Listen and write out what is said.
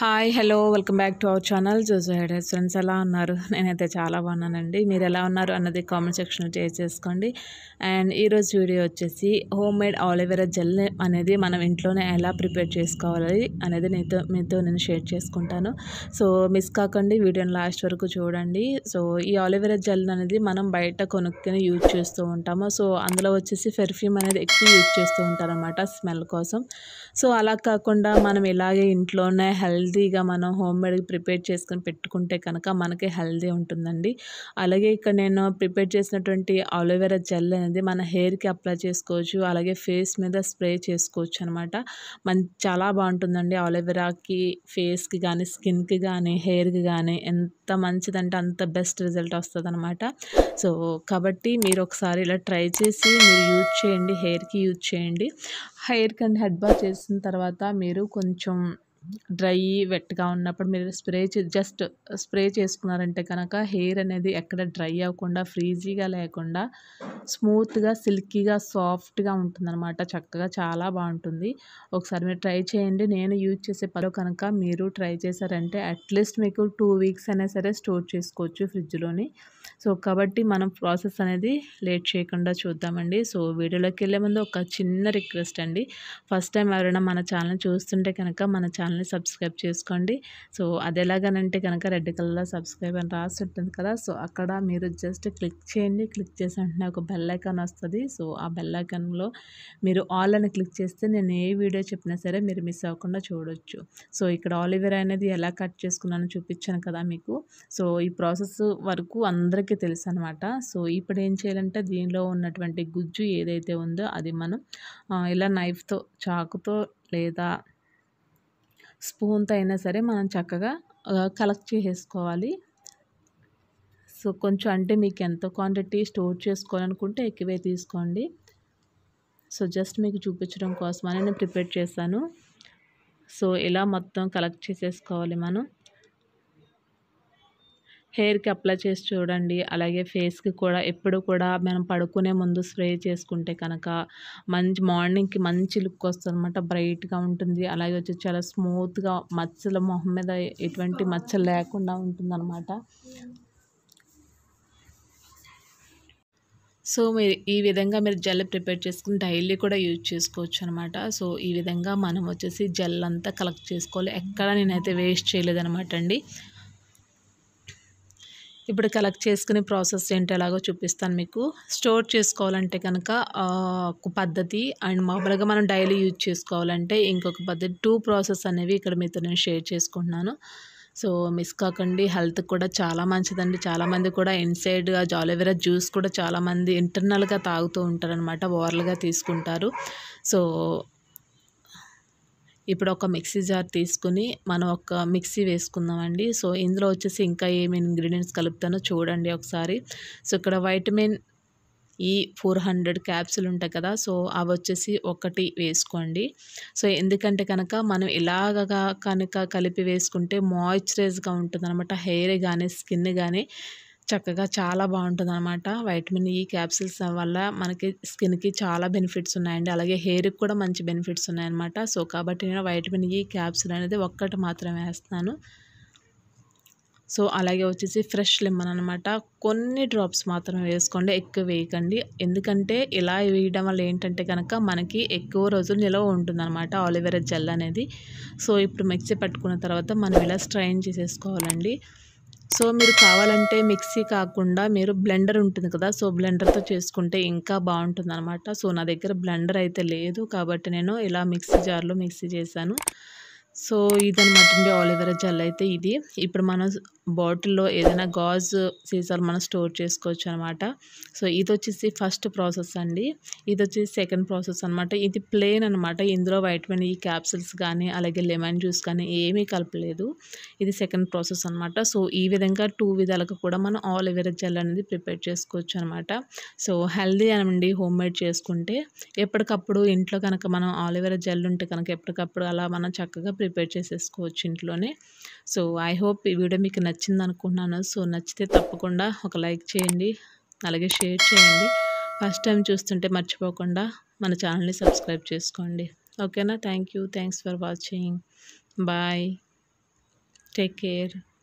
hi hello welcome back to our channel Jojo head friends ఎలా ఉన్నారు నేనైతే చాలా బాగున్నానండి మీరు ఎలా ఉన్నారు అన్నది కామెంట్ సెక్షన్లో షేర్ చేసుకోండి అండ్ ఈరోజు వీడియో వచ్చేసి హోమ్ మేడ్ ఆలివెరా జెల్ అనేది మనం ఇంట్లోనే ఎలా ప్రిపేర్ చేసుకోవాలి అనేది నీతో మీతో నేను షేర్ చేసుకుంటాను సో మిస్ కాకండి వీడియోని లాస్ట్ వరకు చూడండి సో ఈ ఆలివెరా జెల్ అనేది మనం బయట కొనుక్కొని యూజ్ చేస్తూ ఉంటాము సో అందులో వచ్చేసి పెర్ఫ్యూమ్ అనేది ఎక్కువ యూజ్ చేస్తూ ఉంటారనమాట స్మెల్ కోసం సో అలా కాకుండా మనం ఇలాగే ఇంట్లోనే హెల్తీగా మనం హోమ్ మేడ్ ప్రిపేర్ చేసుకొని పెట్టుకుంటే కనుక మనకి హెల్తీ ఉంటుందండి అలాగే ఇక్కడ నేను ప్రిపేర్ చేసినటువంటి ఆలోవెరా జెల్ అనేది మన హెయిర్కి అప్లై చేసుకోవచ్చు అలాగే ఫేస్ మీద స్ప్రే చేసుకోవచ్చు అనమాట మన చాలా బాగుంటుందండి ఆలోవెరాకి ఫేస్కి కానీ స్కిన్కి కానీ హెయిర్కి కానీ ఎంత మంచిదంటే అంత బెస్ట్ రిజల్ట్ వస్తుంది అనమాట సో కాబట్టి మీరు ఒకసారి ఇలా ట్రై చేసి మీరు యూజ్ చేయండి హెయిర్కి యూజ్ చేయండి హెయిర్ కంటే హెడ్ బాత్ చేసిన తర్వాత మీరు కొంచెం డ్రై వెట్గా ఉన్నప్పుడు మీరు స్ప్రే చే జస్ట్ స్ప్రే చేసుకున్నారంటే కనుక హెయిర్ అనేది ఎక్కడ డ్రై అవ్వకుండా ఫ్రీజీగా లేకుండా స్మూత్గా సిల్కీగా సాఫ్ట్గా ఉంటుందన్నమాట చక్కగా చాలా బాగుంటుంది ఒకసారి మీరు ట్రై చేయండి నేను యూజ్ చేసే పలో కనుక మీరు ట్రై చేశారంటే అట్లీస్ట్ మీకు టూ వీక్స్ అయినా సరే స్టోర్ చేసుకోవచ్చు ఫ్రిడ్జ్లోని సో కాబట్టి మనం ప్రాసెస్ అనేది లేట్ చేయకుండా చూద్దామండి సో వీడియోలోకి వెళ్ళే ముందు ఒక చిన్న రిక్వెస్ట్ అండి ఫస్ట్ టైం ఎవరైనా మన ఛానల్ చూస్తుంటే కనుక మన ఛానల్ని సబ్స్క్రైబ్ చేసుకోండి సో అది ఎలాగనంటే కనుక రెడ్ కలర్లో సబ్స్క్రైబ్ అని రాసి ఉంటుంది కదా సో అక్కడ మీరు జస్ట్ క్లిక్ చేయండి క్లిక్ చేసి వెంటనే ఒక బెల్ ఐకాన్ వస్తుంది సో ఆ బెల్ ఐకాన్లో మీరు ఆల్ అని క్లిక్ చేస్తే నేను ఏ వీడియో చెప్పినా సరే మీరు మిస్ అవ్వకుండా చూడొచ్చు సో ఇక్కడ ఆలివేరా అనేది ఎలా కట్ చేసుకున్నానో చూపించాను కదా మీకు సో ఈ ప్రాసెస్ వరకు అందరికీ తెలుసు అనమాట సో ఇప్పుడు ఏం చేయాలంటే దీనిలో ఉన్నటువంటి గుజ్జు ఏదైతే ఉందో అది మనం ఆ, ఇలా నైఫ్తో చాకుతో లేదా స్పూన్తో అయినా సరే మనం చక్కగా కలెక్ట్ చేసేసుకోవాలి సో కొంచెం అంటే మీకు ఎంత క్వాంటిటీ స్టోర్ చేసుకోవాలనుకుంటే ఎక్కువే తీసుకోండి సో జస్ట్ మీకు చూపించడం కోసమని నేను ప్రిపేర్ చేశాను సో ఇలా మొత్తం కలెక్ట్ చేసేసుకోవాలి మనం హెయిర్కి అప్లై చేసి చూడండి అలాగే ఫేస్కి కూడా ఎప్పుడు కూడా మనం పడుకునే ముందు స్ప్రే చేసుకుంటే కనుక మంచి మార్నింగ్కి మంచి లుక్ వస్తుంది అనమాట బ్రైట్గా ఉంటుంది అలాగే వచ్చి చాలా స్మూత్గా మచ్చల మొహం మీద ఎటువంటి మచ్చలు లేకుండా ఉంటుందన్నమాట సో మీరు ఈ విధంగా మీరు జెల్ ప్రిపేర్ చేసుకుని డైలీ కూడా యూజ్ చేసుకోవచ్చు అనమాట సో ఈ విధంగా మనం వచ్చేసి జెల్ అంతా కలెక్ట్ చేసుకోవాలి ఎక్కడ నేనైతే వేస్ట్ చేయలేదనమాట అండి ఇప్పుడు కలెక్ట్ చేసుకునే ప్రాసెస్ ఏంటి ఎలాగో చూపిస్తాను మీకు స్టోర్ చేసుకోవాలంటే కనుక ఆ, ఒక పద్ధతి అండ్ మామూలుగా మనం డైలీ యూజ్ చేసుకోవాలంటే ఇంకొక పద్ధతి టూ ప్రాసెస్ అనేవి ఇక్కడ మీతో నేను షేర్ చేసుకుంటున్నాను సో మిస్ కాకండి హెల్త్ కూడా చాలా మంచిదండి చాలామంది కూడా ఇన్సైడ్గా జాలివెరా జ్యూస్ కూడా చాలామంది ఇంటర్నల్గా తాగుతూ ఉంటారనమాట ఓవర్లుగా తీసుకుంటారు సో ఇప్పుడు ఒక మిక్సీ జార్ తీసుకుని మనం ఒక మిక్సీ వేసుకుందామండి సో ఇందులో వచ్చేసి ఇంకా ఏమి ఇంగ్రీడియంట్స్ కలుపుతానో చూడండి ఒకసారి సో ఇక్కడ vitamin E four hundred capsule ఉంటాయి కదా సో అవి వచ్చేసి ఒకటి వేసుకోండి సో ఎందుకంటే కనుక మనం ఇలాగగా కనుక కలిపి వేసుకుంటే మాయిశ్చరైజ్గా ఉంటుంది అనమాట హెయిర్ కానీ స్కిన్ కానీ చక్కగా చాలా బాగుంటుంది అనమాట వైటమిన్ ఈ క్యాప్సిల్స్ వల్ల మనకి స్కిన్కి చాలా బెనిఫిట్స్ ఉన్నాయండి అలాగే హెయిర్కి కూడా మంచి బెనిఫిట్స్ ఉన్నాయన్నమాట సో కాబట్టి నేను వైటమిన్ ఈ క్యాప్సిల్ అనేది ఒక్కటి మాత్రమే వేస్తున్నాను సో అలాగే వచ్చేసి ఫ్రెష్ లెమన్ అనమాట కొన్ని డ్రాప్స్ మాత్రమే వేసుకోండి ఎక్కువ వేయకండి ఎందుకంటే ఇలా వేయడం వల్ల ఏంటంటే కనుక మనకి ఎక్కువ రోజులు నిలవ ఉంటుందన్నమాట ఆలివేరా జెల్ అనేది సో ఇప్పుడు మిక్సీ పట్టుకున్న తర్వాత మనం ఇలా స్ట్రైన్ చేసేసుకోవాలండి సో మీరు కావాలంటే మిక్సీ కాకుండా మీరు బ్లెండర్ ఉంటుంది కదా సో బ్లెండర్తో చేసుకుంటే ఇంకా బాగుంటుంది అనమాట సో నా దగ్గర బ్లెండర్ అయితే లేదు కాబట్టి నేను ఇలా మిక్సీ జార్లో మిక్సీ చేశాను సో ఇదనమాట అండి ఆలివేరా జెల్ అయితే ఇది ఇప్పుడు మనం బాటిల్లో ఏదైనా గాజ్ సీసాలు మనం స్టోర్ చేసుకోవచ్చు అనమాట సో ఇది వచ్చేసి ఫస్ట్ ప్రాసెస్ అండి ఇది వచ్చేసి సెకండ్ ప్రాసెస్ అనమాట ఇది ప్లేన్ అనమాట ఇందులో వైటమిన్ ఈ క్యాప్సిల్స్ కానీ అలాగే లెమన్ జ్యూస్ కానీ ఏమీ కలపలేదు ఇది సెకండ్ ప్రాసెస్ అనమాట సో ఈ విధంగా టూ విధాలుగా కూడా మనం ఆలివేరా జెల్ అనేది ప్రిపేర్ చేసుకోవచ్చు అనమాట సో హెల్దీ అనండి హోమ్ మేడ్ చేసుకుంటే ఎప్పటికప్పుడు ఇంట్లో కనుక మనం ఆలివేరా జెల్ ఉంటే కనుక ఎప్పటికప్పుడు అలా మనం చక్కగా ప్రిపేర్ చేసేసుకోవచ్చు ఇంట్లోనే సో ఐ హోప్ ఈ వీడియో మీకు నచ్చింది అనుకుంటున్నాను సో నచ్చితే తప్పకుండా ఒక లైక్ చేయండి అలాగే షేర్ చేయండి ఫస్ట్ టైం చూస్తుంటే మర్చిపోకుండా మన ఛానల్ని సబ్స్క్రైబ్ చేసుకోండి ఓకేనా thank you thanks for watching bye take care